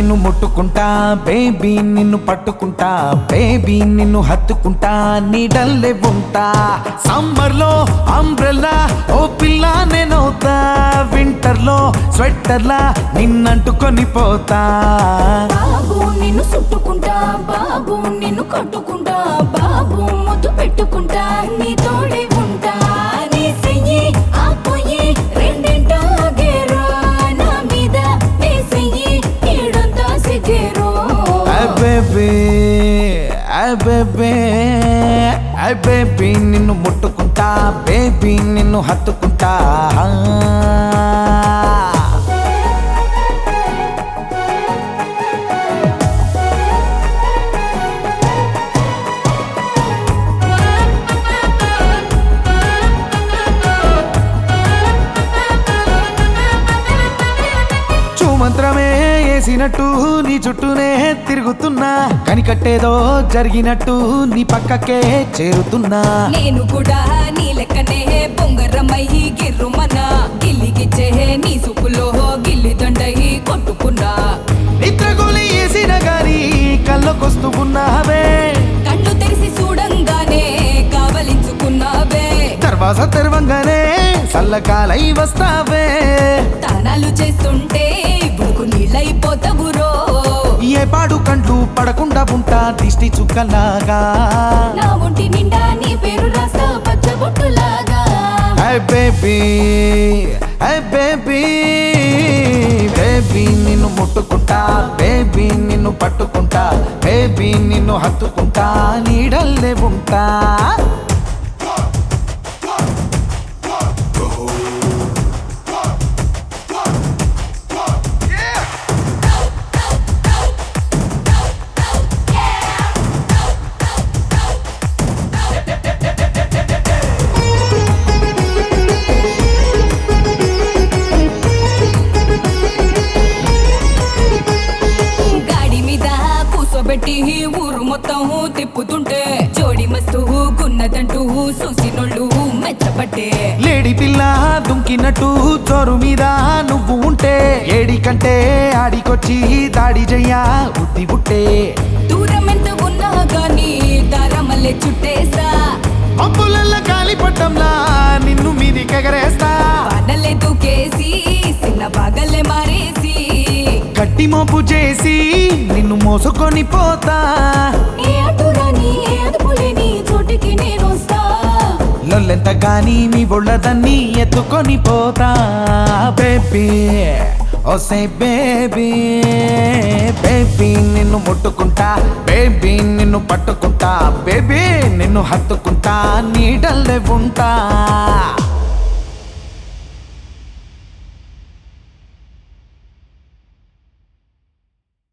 నిన్ను ముట్టుకుంటా బేబీ నిన్ను పట్టుకుంటా బేబీ నిన్ను హత్తుకుంటా నీడల్లే ఉంటా సమ్మర్ లో అంబ్రెల్లా ఓ పిల్ల నేనవుతా వింటర్ లో స్వెట్టర్ లా నిన్నంటుకొని పోతా బాబు నిన్ను చుట్టుకుంటా బాబు నిన్ను కట్టుకుంటా బాబు ముద్దు పెట్టుకుంటా నీ తోడే ఉంటా నీ చెయ్యి ఆ పొయ్యి రెండింటా గేరా నా మీద నీ చెయ్యి ఈడంతా సిగేరో బేబీ బేబీ బేబీ నిన్ను ముట్టుకుంటా బేబీ నిన్ను హత్తుకుంటా చూమంత్రమే వేసినట్టు నీ చుట్టూనే తిరుగుతున్నా కనికట్టేదో జరిగినట్టు నీ పక్కకే చేరుతున్నా నేను కూడా నీ లెక్కనే బొంగరమై గిర్రుమన గిల్లిగిచ్చే నీ సుపులో గిల్లి దండయి కొట్టుకున్నా నిద్రగోలి వేసిన గాని కళ్ళకొస్తూ ఉన్నావే కళ్ళు తెరిసి చూడంగానే కావలించుకున్నావే దర్వాజ తెరవంగానే చల్లకాలై వస్తావే తానాలు చేస్తుంటే బుకు నీళ్ళైపోతావురో ఏ పాడు కండ్లు పడకుండా ఉంటా దిష్టి చుక్కలాగా నా ఒంటి నిండా నీ పేరు రాస్తా పచ్చబొట్టులాగా hi baby hi baby baby నిన్ను ముట్టుకుంటా బేబీ నిన్ను పట్టుకుంటా బేబీ నిన్ను హత్తుకుంటా నీడల్లే ఉంటా గాడి మీద కూసోబెట్టి ఊరు మొత్తం తిప్పుతుంటే జోడి మస్తు గున్నదంటూ చూసినోళ్ళు మెచ్చబట్టే లేడి పిల్ల దుంకినట్టు చోరు మీద నువ్వు ఉంటే ఏడి కంటే ఆడికొచ్చి దాడి చెయ్యా బుద్ధి పుట్టే దూరం ఎంత ఉన్నా గాని దారమల్లె చుట్టేసా అప్పులల్ల గాలిపట్టంలా నిన్ను మీది కగరేస్తా వానలే దూకేసి చిన్న బాగల్లే మారేసి గట్టి మోపు చేసి నిన్ను మోసుకొని పోతా ఏ అటురాని ఏ అదుపులేని చోటికి నేనొస్తా లొల్లెంత గాని మీ ఒళ్ళదన్ని ఎత్తుకొని పోతా బేబీ ఓసే బేబీ బేబీ నిన్ను ముట్టుకుంటా బేబీ నిన్ను పట్టుకుంటా బేబీ నిన్ను హత్తుకుంటా నీడల్లే ఉంటా